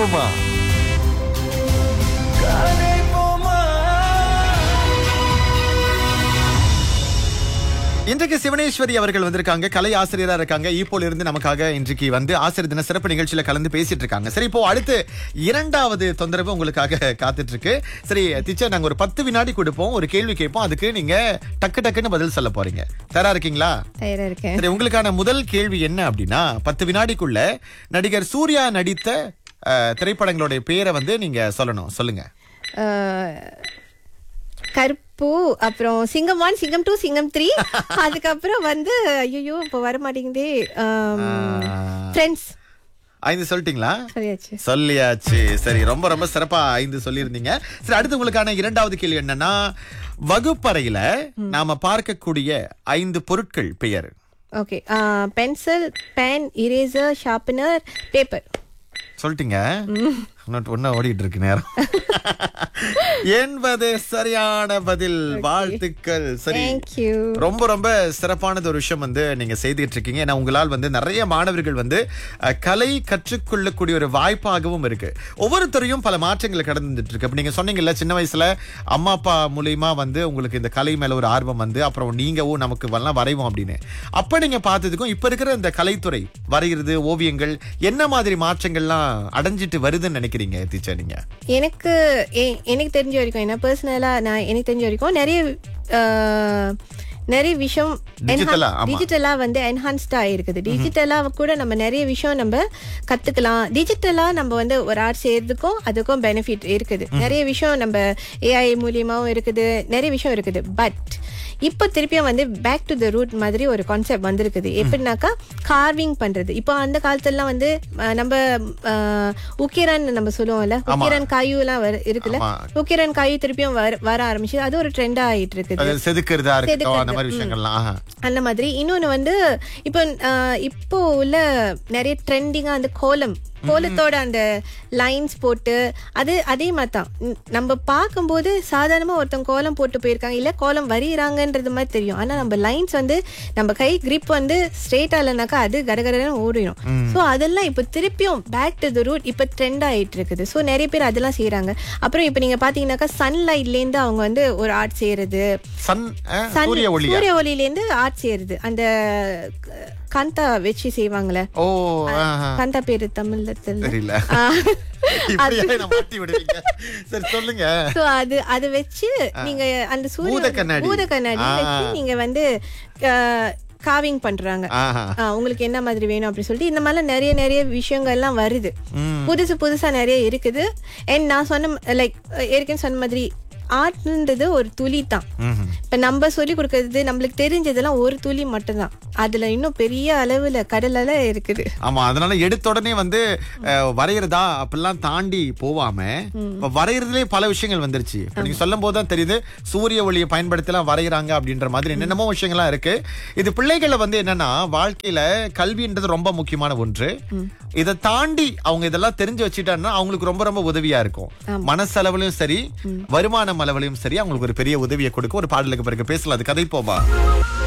போமா கலை போமா இன்றைக்கு சிவனேஸ்வரி அவர்கள் வந்திருக்காங்க கலை ஆசிரியரா இருக்காங்க ஈப்போல இருந்து நமக்காக இன்றைக்கு வந்து ஆசிரியர் தின சிறப்பு நிகழ்ச்சியில கலந்து பேசிட்டு இருக்காங்க சரி இப்போ அடுத்து இரண்டாவது தொந்தரவு உங்களுக்காக காத்துட்டு இருக்கு சரி டீச்சர் நாங்க ஒரு பத்து வினாடி கொடுப்போம் ஒரு கேள்வி கேட்போம் அதுக்கு நீங்க டக்கு டக்குன்னு பதில் சொல்ல போறீங்க தயாரா இருக்கீங்களா தயாரா இருக்கேன் சரி உங்களுக்கான முதல் கேள்வி என்ன அப்படின்னா பத்து வினாடிக்குள்ள நடிகர் சூர்யா நடித்த அஹ், திரைப்படங்களுடைய பேரை வந்து நீங்க சொல்லணும் சொல்லுங்க அஹ், கருப்பு அப்புறம் சிங்கம் ஒன் சிங்கம் டூ சிங்கம் த்ரீ அதுக்கப்புறம் வந்து ஐயோ இப்போ வர மாட்டேங்குதே ஃப்ரெண்ட்ஸ் ஐந்து சொல்லிட்டீங்களா சொல்லியாச்சு சொல்லியாச்சு சரி ரொம்ப ரொம்ப சிறப்பா ஐந்து சொல்லியிருந்தீங்க சரி அடுத்து உங்களுக்கான இரண்டாவது கேள்வி என்னன்னா வகுப்பறையில நாம பார்க்கக்கூடிய ஐந்து பொருட்கள் பெயர் okay pencil pen eraser sharpener paper சொல்லிட்டீங்க இன்னொரு ஒண்ணா ஓடிட்டு இருக்கு நேரம் என்பது சரியான பதில் வாழ்த்துக்கள் சரி தேங்க்யூ ரொம்ப ரொம்ப சிறப்பானது ஒரு விஷயம் வந்து நீங்க செய்துட்டு இருக்கீங்க ஏன்னா உங்களால் வந்து நிறைய மாணவர்கள் வந்து அஹ், கலை கற்றுக்கொள்ளக்கூடிய ஒரு வாய்ப்பாகவும் இருக்கு ஒவ்வொருத்தரையும் பல மாற்றங்கள் கடந்துட்டு இருக்கு அப்ப நீங்க சொன்னீங்கல்ல சின்ன வயசுல அம்மா அப்பா மூலியமா வந்து உங்களுக்கு இந்த கலை மேல ஒரு ஆர்வம் வந்து அப்புறம் நீங்க ஓ நமக்கு வரலாம் வரைவோம் அப்படின்னு அப்ப நீங்க பார்த்ததுக்கும் இப்ப இருக்கிற இந்த கலைத்துறை வரைகிறது ஓவியங்கள் என்ன மாதிரி மாற்றங்கள்லாம் அடைஞ்சிட்டு வருதுன்னு நினைக்கிறீங்க டீச்சர் நீங்க எனக்கு எ- எனக்கு தெரிஞ்ச வரைக்கும் என்ன பர்சனலா நான் எனக்கு தெரிஞ்ச வரைக்கும் நிறைய அஹ், நிறைய விஷயம் Digital ஆ, ஆமா. டிஜிட்டலா வந்து என்ஹான்ஸ்டா இருக்குது டிஜிட்டலா கூட நம்ம நிறைய விஷயம் நம்ம கத்துக்கலாம் டிஜிட்டலா நம்ம வந்து ஒரு ஆர்ட் செய்யறதுக்கும் அதுக்கும் பெனிஃபிட் இருக்குது நிறைய விஷயம் நம்ம ஏஐ மூலியமாவும் இருக்குது நிறைய விஷயம் இருக்குது பட் இப்போ திருப்பியும் வந்து பேக் டு த ரூட் மாதிரி ஒரு கான்செப்ட் வந்திருக்குது எப்படின்னாக்கா கார்விங் பண்றது இப்போ அந்த காலத்துலலாம் வந்து அஹ், நம்ம அஹ், உக்கிரன் நம்ம சொல்லுவோம்ல உக்கிரன் காயு எல்லாம் வரு- இருக்குல்ல ஆமா. உக்கிரன் காயு திருப்பியும் வர வர ஆரம்பிச்சு அது ஒரு ட்ரெண்டா ஆயிட்டு இருக்குது அது செதுக்கிறதா இருக்கட்டும் அந்த செதுக்குறது, மாதிரி விஷயங்கள்லாம் ஆஹா. அந்த மாதிரி இன்னொன்னு வந்து இப்போ ஆஹ், இப்போ உள்ள நிறைய ட்ரெண்டிங்கா அந்த கோலம் கோலத்தோட அந்த லைன்ஸ் போட்டு அது அதே மாதிரி தான் ந- நம்ம பார்க்கும்போது சாதாரணமா ஒருத்தவங்க கோலம் போட்டு போயிருக்காங்க இல்ல கோலம் வரைகிறாங்கன்றது மாதிரி தெரியும் ஆனா நம்ம லைன்ஸ் வந்து நம்ம கை grip வந்து ஸ்ட்ரெயிட்டா இல்லைனாக்கா அது கடகடன்னு ஓடிடும் ஸோ அதெல்லாம் இப்போ திருப்பியும் பேக் டு த ரூட் இப்போ ட்ரெண்ட் ஆயிட்டு இருக்குது ஸோ நிறைய பேர் அதெல்லாம் செய்றாங்க அப்புறம் இப்போ நீங்க பாத்தீங்கன்னாக்கா சன்லைட்லேருந்து அவங்க வந்து ஒரு ஆர்ட் செய்யறது சன் அஹ், சன் சூரிய ஒளியா சூரிய ஒளியிலேருந்து ஆர்ட் செய்யறது அந்த க- காந்தா வச்சு செய்வாங்கல்ல ஓ ஆஹா. காந்தா பேரு தமிழ்ல தெரியல தெரியல இப்படியே நான் மாட்டி விடுவீங்க சரி சொல்லுங்க சோ அது அது வச்சு நீங்க அந்த சூரிய பூத கண்ணாடி. பூத கண்ணாடி ஆ. வச்சு நீங்க வந்து காவிங் பண்றாங்க ஆஹா ஆ, உங்களுக்கு என்ன மாதிரி வேணும் அப்படி சொல்லிட்டு இந்த மாதிரிலாம் நிறைய நிறைய விஷயங்கள்லாம் வருது ம். புதுசு புதுசா நிறைய இருக்குது அண்ட் நான் சொன்ன லைக் ஏற்கனவே சொன்ன மாதிரி ஆர்ட்ன்றது ஒரு துளி தான் ம்ஹும். இப்ப நம்ம சொல்லி கொடுக்கறது நம்மளுக்கு தெரிஞ்சதெல்லாம் ஒரு துளி மட்டும்தான் அதுல இன்னும் பெரிய அளவுல கடலால இருக்குது ஆமா அதனால எடுத்த உடனே வந்து அஹ், வரையறதா அப்படிலாம் தாண்டி போவாம இப்ப வரையறதுலயே பல விஷயங்கள் வந்துருச்சு இப்ப நீங்க சொல்லும் போது தான் தெரியுது சூரிய ஒளியை பயன்படுத்தி எல்லாம் வரைகிறாங்க அப்படின்ற மாதிரி என்னென்னமோ விஷயங்கள்லாம் இருக்கு இது பிள்ளைகளை வந்து என்னன்னா வாழ்க்கையில கல்வின்றது ரொம்ப முக்கியமான ஒன்று இதை தாண்டி அவங்க இதெல்லாம் தெரிஞ்சு வச்சுட்டாங்கன்னா அவங்களுக்கு ரொம்ப ரொம்ப உதவியா இருக்கும் மனசளவுலயும் சரி வருமானம் அளவுலயும் சரி அவங்களுக்கு ஒரு பெரிய உதவியை கொடுக்கும் ஒரு பாடலுக்கு பிறகு பேசலாம் அது கதை போமா